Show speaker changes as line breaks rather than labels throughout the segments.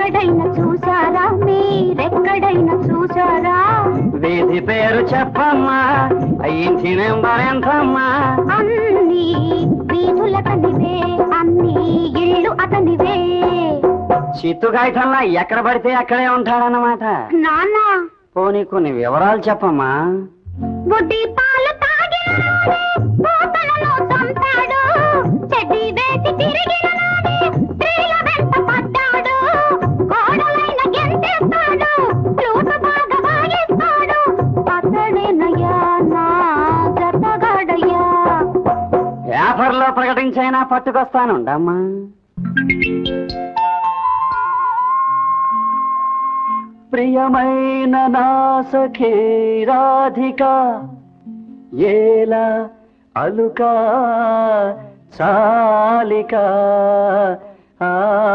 ఎక్కడైనా చూసారా మీరెక్కడైనా చూసారా
వీధి పేరు చెప్పమ్మా ఇంటి నెంబర్ ఎంతమ్మా
అన్ని వీధులతనివే అన్ని ఇళ్ళు అతనివే
చిత్తుగాయటంలా ఎక్కడ పడితే అక్కడే ఉంటాడన్నమాట
నాన్న
పోనీ కొన్ని వివరాలు చెప్పమ్మా
బుడ్డి పాలు తాగిన పోతలను చంపాడు చెడ్డి వేసి తిరిగిన నాడే స్త్రీల వెంట పడ్డాడు కోడలైన గెంతేస్తాడు ఫ్లూట్ బాగా వాయిస్తాడు అతడేనయ్యా నా జతగాడయ్యా
పేపర్లో ప్రకటించైనా పట్టుకొస్తానుండమ్మా ప్రియమైన నా సఖీ రాధిక ఏలా అలుక చాలిక ఆ,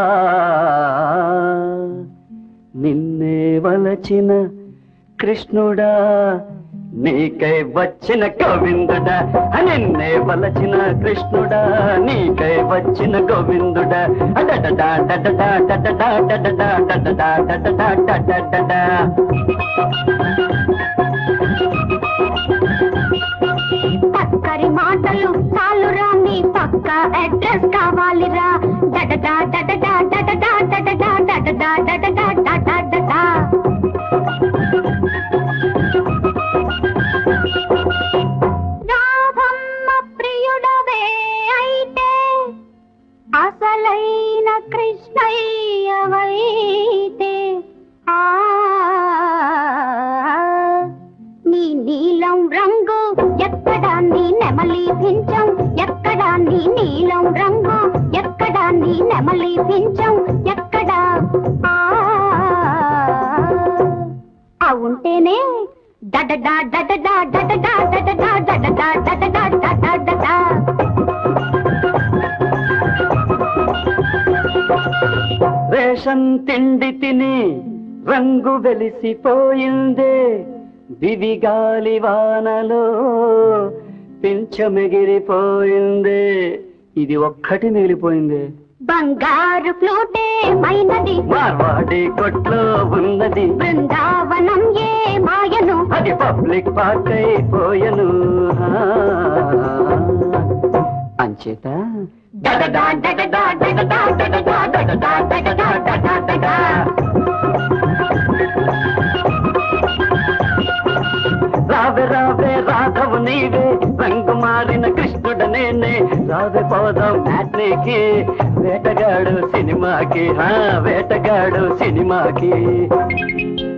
నిన్నే వలచిన కృష్ణుడా నీకై వచ్చిన గోవిందుడా నిన్నే వలచిన కృష్ణుడా నీకై వచ్చిన గోవిందుడా అడడడా డడడా డడడా డడడా డడడా డడడా డడడా
పక్కరి మాటలు చాలురా నీ పక్క అడ్రస్ కావాలిరా డడడా డడడా డడడా డడడా డడడా డడడా డడా డడా రాధమ్మ ప్రియుడవే అయితే అసలైన కృష్ణయ్యవైతే ఆ నీ నీలం రంగు ఎక్కడా నీ నెమలి పించం ఎక్కడా నీ నీలం రంగు ఎక్కడా నీ నెమలి పించం ఎక్కడా ఆ ఆ ఉంటేనే డడడా డడడా డడడా డడడా డడడా డడడా డడా డడా
రేషన్ తిండి తిని రంగు వెలిసిపోయిందే దివిగాలి వానలో పింఛమెగిరిపోయిందే ఇది ఒక్కటి మిగిలిపోయింది
బంగారు ఫ్లూటే మైనది
మార్వాడి కొట్లో ఉన్నది
బృందావనం ఏ మాయను
అది పబ్లిక్ పార్క్ అయిపోయను అంచేత
డడడా డడడా డడడా డడడా డడడా డడడా డడా డడా
రావే రావే రాఘవు నీవే రంగు మారిన కృష్ణుడు నేనే రావే పోదాం మ్యాట్నేకి వేటగాడు సినిమాకి హా వేటగాడు సినిమాకి